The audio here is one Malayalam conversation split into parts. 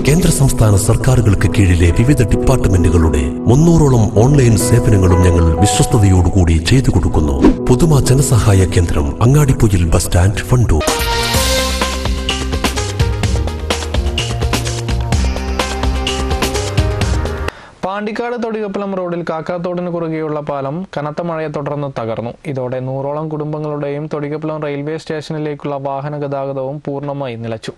കേന്ദ്ര സംസ്ഥാന സർക്കാരുകൾക്ക് കീഴിലെ വിവിധ ഡിപ്പാർട്ട്മെന്റുകളുടെ മുന്നൂറോളം ഓൺലൈൻ സേവനങ്ങളും ഞങ്ങൾ വിശ്വസ്തയോടുകൂടി ചെയ്തു കൊടുക്കുന്നു പുതുമ ജനസഹായ കേന്ദ്രം അങ്ങാടിപ്പൊയിൽ ബസ് സ്റ്റാൻഡ് വണ്ടൂർ പാണ്ടിക്കാട് തൊടികപ്പലം റോഡിൽ കാക്കാത്തോടിന് കുറുകെയുള്ള പാലം കനത്ത മഴയെ തുടർന്ന് തകർന്നു ഇതോടെ നൂറോളം കുടുംബങ്ങളുടെയും തൊടികപ്പലം റെയിൽവേ സ്റ്റേഷനിലേക്കുള്ള വാഹന ഗതാഗതവും പൂർണ്ണമായി നിലച്ചു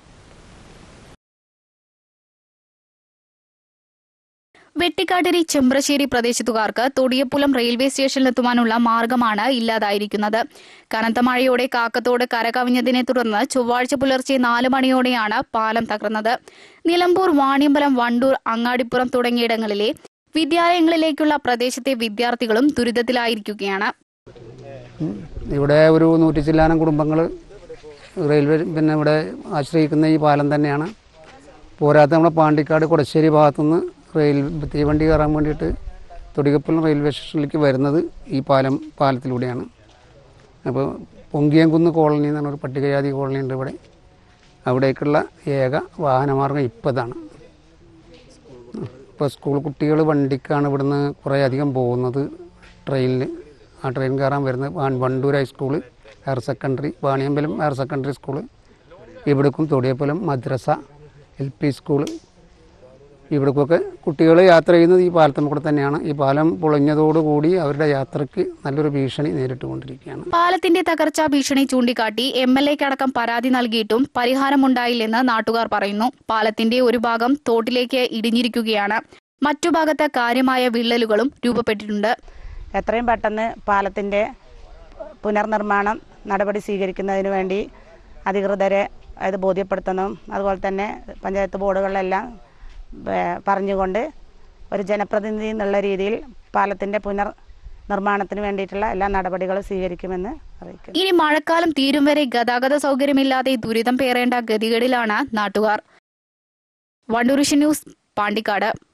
വെട്ടിക്കാട്ടിരി ചെമ്പ്രശ്ശേരി പ്രദേശത്തുകാർക്ക് തൊടിയപ്പുലം റെയിൽവേ സ്റ്റേഷനിലെത്തുവാനുള്ള മാർഗമാണ് ഇല്ലാതായിരിക്കുന്നത് കനത്ത മഴയോടെ കാക്കത്തോട് കരകവിഞ്ഞതിനെ തുടർന്ന് ചൊവ്വാഴ്ച പുലർച്ചെ നാല് മണിയോടെയാണ് പാലം തകർന്നത് നിലമ്പൂർ വാണിയമ്പലം വണ്ടൂർ അങ്ങാടിപ്പുറം തുടങ്ങിയിടങ്ങളിലെ വിദ്യാലയങ്ങളിലേക്കുള്ള പ്രദേശത്തെ വിദ്യാർത്ഥികളും ദുരിതത്തിലായിരിക്കുകയാണ് ഇവിടെ ഒരു നൂറ്റി ചില്ലാനം കുടുംബങ്ങൾ റെയിൽവേ പിന്നെ ഇവിടെ ആശ്രയിക്കുന്ന ഈ പാലം തന്നെയാണ് പോരാത്ത നമ്മുടെ പാണ്ടിക്കാട് കൊടശ്ശേരി ഭാഗത്തുനിന്ന് റെയിൽ തീവണ്ടി കയറാൻ വേണ്ടിയിട്ട് തൊടികപ്പുലം റെയിൽവേ സ്റ്റേഷനിലേക്ക് വരുന്നത് ഈ പാലം പാലത്തിലൂടെയാണ് അപ്പോൾ പൊങ്കിയംകുന്ന് കോളനി എന്ന് പറഞ്ഞൊരു പട്ടികജാതി കോളനി ഉണ്ട് ഇവിടെ അവിടേക്കുള്ള ഏക വാഹനമാർഗം ഇപ്പതാണ് ഇപ്പോൾ സ്കൂൾ കുട്ടികൾ വണ്ടിക്കാണ് ഇവിടുന്ന് കുറേ അധികം പോകുന്നത് ട്രെയിനിൽ ആ ട്രെയിൻ കയറാൻ വരുന്നത് വാൻ- Wandoor high school higher secondary Vaniyambalam higher secondary school ഇവിടേക്കും തൊടിയപ്പലം മദ്രസ എൽ പി സ്കൂള് ഇവിടേക്കൊക്കെ കുട്ടികൾ യാത്ര ചെയ്യുന്നത് ഈ പാലത്തിൽ കൂടെ തന്നെയാണ് ഈ പാലം പൊളിഞ്ഞതോടുകൂടി അവരുടെ യാത്രയ്ക്ക് നല്ലൊരു ഭീഷണി നേരിട്ടുകൊണ്ടിരിക്കുകയാണ് പാലത്തിന്റെ തകർച്ചാ ഭീഷണി ചൂണ്ടിക്കാട്ടി എം എൽ എക്കടക്കം പരാതി നൽകിയിട്ടും പരിഹാരമുണ്ടായില്ലെന്ന് നാട്ടുകാർ പറയുന്നു പാലത്തിന്റെ ഒരു ഭാഗം തോട്ടിലേക്ക് ഇടിഞ്ഞിരിക്കുകയാണ് മറ്റു ഭാഗത്ത് കാര്യമായ വിള്ളലുകളും രൂപപ്പെട്ടിട്ടുണ്ട് എത്രയും പെട്ടെന്ന് പാലത്തിൻ്റെ പുനർനിർമ്മാണം നടപടി സ്വീകരിക്കുന്നതിന് വേണ്ടി അധികൃതരെ അത് ബോധ്യപ്പെടുത്തണം അതുപോലെ തന്നെ പഞ്ചായത്ത് ബോർഡുകളിലെല്ലാം ഏഹ്, പറഞ്ഞുകൊണ്ട് ഒരു ജനപ്രതിനിധി എന്നുള്ള രീതിയിൽ പാലത്തിൻ്റെ പുനർ നിർമ്മാണത്തിന് വേണ്ടിയിട്ടുള്ള എല്ലാ നടപടികളും സ്വീകരിക്കുമെന്ന് അറിയിക്കുന്നു ഇനി മഴക്കാലം തീരും വരെ ഗതാഗത സൗകര്യമില്ലാതെ ദുരിതം പേറേണ്ട ഗതികേടിലാണ് നാട്ടുകാർ വണ്ടൂരിഷ് ന്യൂസ് പാണ്ടിക്കാട്